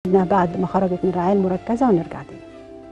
بعد ما خرجت من الرعايه المركزه ونرجع تاني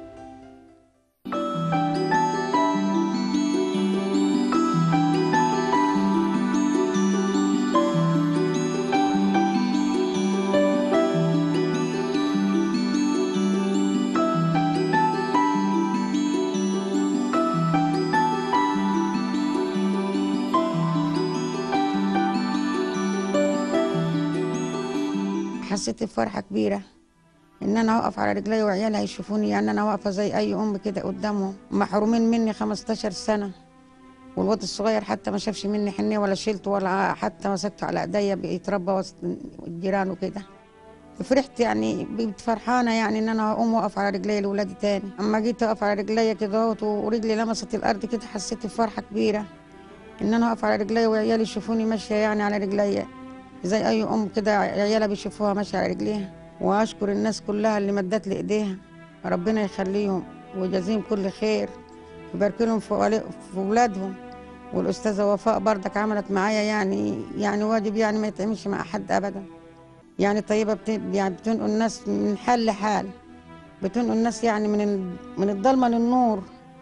حسيت بفرحة كبيرة إن أنا أقف على رجلي وعيالها يشوفوني يعني أنا واقفة زي أي أم كده قدامهم محرومين مني 15 سنة والواد الصغير حتى ما شافش مني حنية ولا شلته ولا حتى مسكته على إيديا بيتربى وسط الجيران وكده فرحت يعني بقيت فرحانة يعني إن أنا أقوم وأقف على رجلي لولادي تاني أما جيت أقف على رجلي كده اهوت ورجلي لمست الأرض كده حسيت بفرحة كبيرة إن أنا أقف على رجلي وعيالي يشوفوني ماشية يعني على رجلي زي اي ام كده عيالها بيشوفوها ماشيه على رجليها واشكر الناس كلها اللي مدت لي ايديها ربنا يخليهم ويجازيهم كل خير ويبارك لهم في ولي- في اولادهم والاستاذه وفاء بردك عملت معايا يعني يعني واجب يعني ما يتعملش مع حد ابدا يعني طيبه بت... يعني بتنقل الناس من حال لحال بتنقل الناس يعني من ال... من الضلمه للنور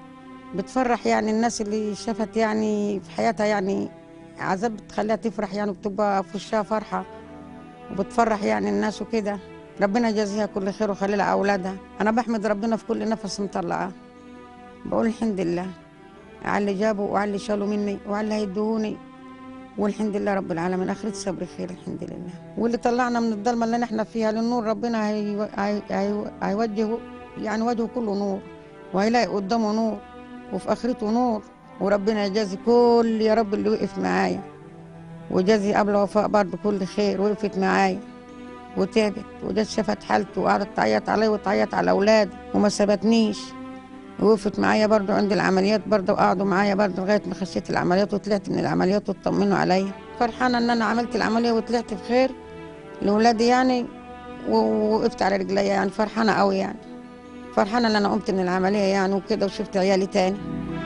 بتفرح يعني الناس اللي شافت يعني في حياتها يعني عذاب بتخليها تفرح يعني بتبقى في وشها فرحة وبتفرح يعني الناس وكده ربنا يجازيها كل خير ويخلي لها أولادها أنا بحمد ربنا في كل نفس مطلعاه بقول الحمد لله على اللي جابوا وعلى اللي شالوا مني وعلى اللي هيدوهوني والحمد لله رب العالمين آخرة صبر خير الحمد لله واللي طلعنا من الضلمة اللي احنا فيها للنور ربنا هي... هي... هي... هيوجهه يعني وجهه كله نور وهيلاقي قدامه نور وفي آخرته نور وربنا يجازي كل يا رب اللي وقف معايا وجازي قبل وفاء برضه كل خير وقفت معايا وتعبت وجت شافت حالته وقعدت تعيط علي وتعيط على اولادي وما سابتنيش وقفت معايا برضه عند العمليات برضه وقعدوا معايا برضه لغايه ما خشيت العمليات وطلعت من العمليات واطمنوا عليا فرحانه ان انا عملت العمليه وطلعت بخير لاولادي يعني ووقفت على رجليا يعني فرحانه قوي يعني فرحانه ان انا قمت من العمليه يعني وكده وشفت عيالي تاني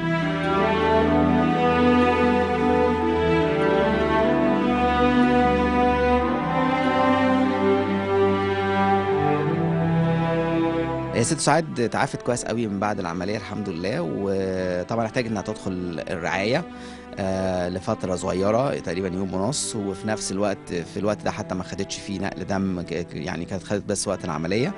هي ست سعاد تعافت كويس قوي من بعد العمليه الحمد لله وطبعا احتاج انها تدخل الرعايه آه، لفتره صغيره تقريبا يوم ونص وفي نفس الوقت في الوقت ده حتى ما خدتش فيه نقل دم ك- يعني كانت خدت بس وقت العمليه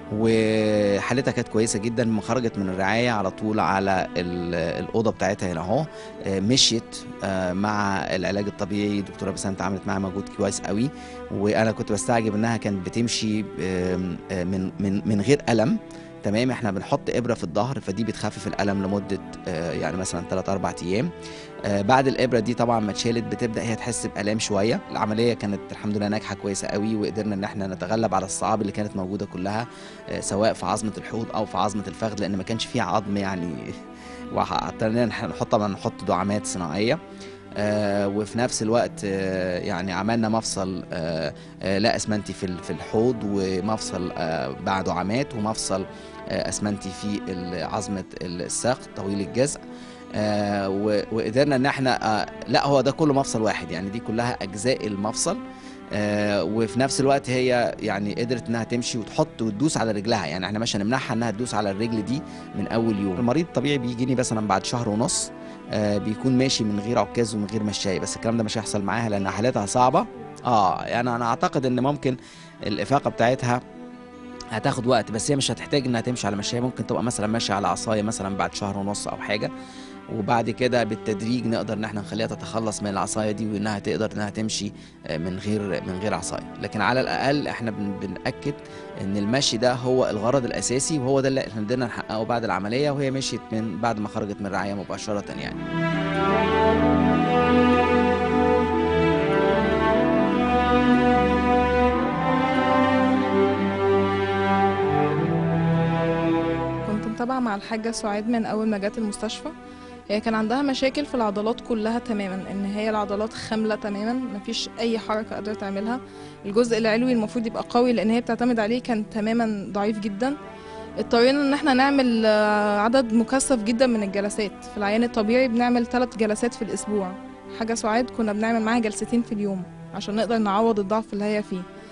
وحالتها كانت كويسه جدا لما خرجت من الرعايه على طول على ال- الاوضه بتاعتها هنا اهو آه، مشيت آه، مع العلاج الطبيعي دكتوره بسنت عملت معاها مجهود كويس قوي وانا كنت بستعجب انها كانت بتمشي آم، آه، من من من غير الم تمام احنا بنحط ابره في الظهر فدي بتخفف الالم لمده آه، يعني مثلا 3 4 ايام آه، بعد الابره دي طبعا ما اتشالت بتبدا هي تحس بالام شويه العمليه كانت الحمد لله ناجحه كويسه قوي وقدرنا ان احنا نتغلب على الصعاب اللي كانت موجوده كلها آه، سواء في عظمه الحوض او في عظمه الفخذ لان ما كانش فيها عظم يعني واضطرينا نحط طبعا نحط دعامات صناعيه آه وفي نفس الوقت آه يعني عملنا مفصل آه آه لا اسمنتي في ال- في الحوض ومفصل آه بعد دعامات ومفصل آه اسمنتي في ال- عظمه الساق طويل الجزء آه و- وقدرنا ان احنا آه لا هو ده كله مفصل واحد يعني دي كلها اجزاء المفصل آه وفي نفس الوقت هي يعني قدرت انها تمشي وتحط وتدوس على رجلها يعني احنا مش هنمنعها انها تدوس على الرجل دي من اول يوم المريض الطبيعي بيجيني مثلا بعد شهر ونص آه بيكون ماشي من غير عكاز ومن غير مشاية بس الكلام ده مش هيحصل معاها لان حالتها صعبه اه يعني انا اعتقد ان ممكن الافاقه بتاعتها هتاخد وقت بس هي مش هتحتاج انها تمشي على مشاية ممكن تبقى مثلا ماشيه على عصايه مثلا بعد شهر ونص او حاجه وبعد كده بالتدريج نقدر ان احنا نخليها تتخلص من العصايه دي وانها تقدر انها تمشي آه، من غير من غير عصايه لكن على الاقل احنا بن- بناكد ان المشي ده هو الغرض الاساسي وهو ده اللي احنا قدرنا نحققه بعد العمليه وهي مشيت من بعد ما خرجت من الرعايه مباشره يعني كنت متابعة مع الحاجة سعاد من أول ما جت المستشفى هي كان عندها مشاكل في العضلات كلها تماما ان هي العضلات خاملة تماما مفيش اي حركة قادرة تعملها الجزء العلوي المفروض يبقى قوي لان هي بتعتمد عليه كان تماما ضعيف جدا اضطرينا ان احنا نعمل آه، عدد مكثف جدا من الجلسات في العيان الطبيعي بنعمل ثلاث جلسات في الاسبوع حاجة سعاد كنا بنعمل معاها جلستين في اليوم عشان نقدر نعوض الضعف اللي هي فيه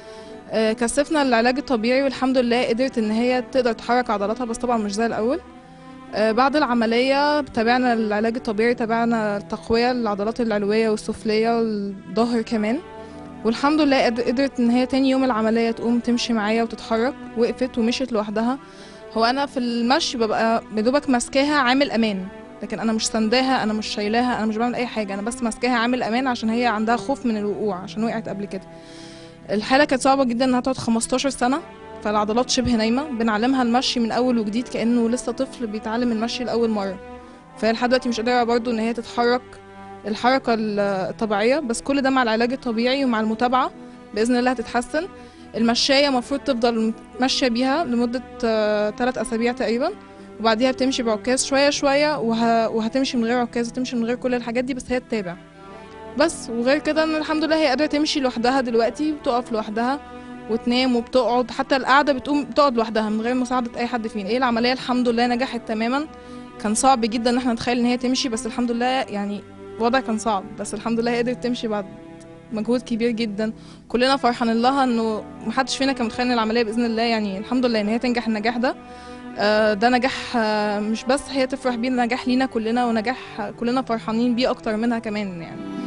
آه، كثفنا العلاج الطبيعي والحمد لله قدرت ان هي تقدر تحرك عضلاتها بس طبعا مش زي الاول آه، بعد العملية تابعنا العلاج الطبيعي تابعنا التقوية للعضلات العلوية والسفلية والظهر كمان والحمد لله قد- قدرت ان هي تاني يوم العملية تقوم تمشي معايا وتتحرك وقفت ومشيت لوحدها هو انا في المشي ببقى بدوبك ماسكاها عامل امان لكن انا مش سنداها انا مش شايلاها انا مش بعمل اي حاجه انا بس ماسكاها عامل امان عشان هي عندها خوف من الوقوع عشان وقعت قبل كده الحاله كانت صعبه جدا انها تقعد 15 سنه فالعضلات شبه نايمه بنعلمها المشي من اول وجديد كانه لسه طفل بيتعلم المشي لاول مره فهي لحد دلوقتي مش قادره برضه ان هي تتحرك الحركه ال- الطبيعيه بس كل ده مع العلاج الطبيعي ومع المتابعه باذن الله هتتحسن المشايه المفروض تفضل ماشيه بيها لمده 3 اسابيع تقريبا وبعديها بتمشي بعكاز شويه شويه وه... وهتمشي من غير عكاز وتمشي من غير كل الحاجات دي بس هي تتابع بس وغير كده ان الحمد لله هي قادره تمشي لوحدها دلوقتي وتقف لوحدها وتنام وبتقعد حتى القعده بتقوم بتقعد لوحدها من غير مساعده اي حد فينا ايه العمليه الحمد لله نجحت تماما كان صعب جدا ان احنا نتخيل ان هي تمشي بس الحمد لله يعني الوضع كان صعب بس الحمد لله هي قدرت تمشي بعد مجهود كبير جدا كلنا فرحانين لها انه محدش فينا كان متخيل ان العمليه باذن الله يعني الحمد لله ان هي تنجح النجاح ده آه، ده نجاح آه، مش بس هي تفرح بيه نجاح لينا كلنا ونجاح كلنا فرحانين بيه اكتر منها كمان يعني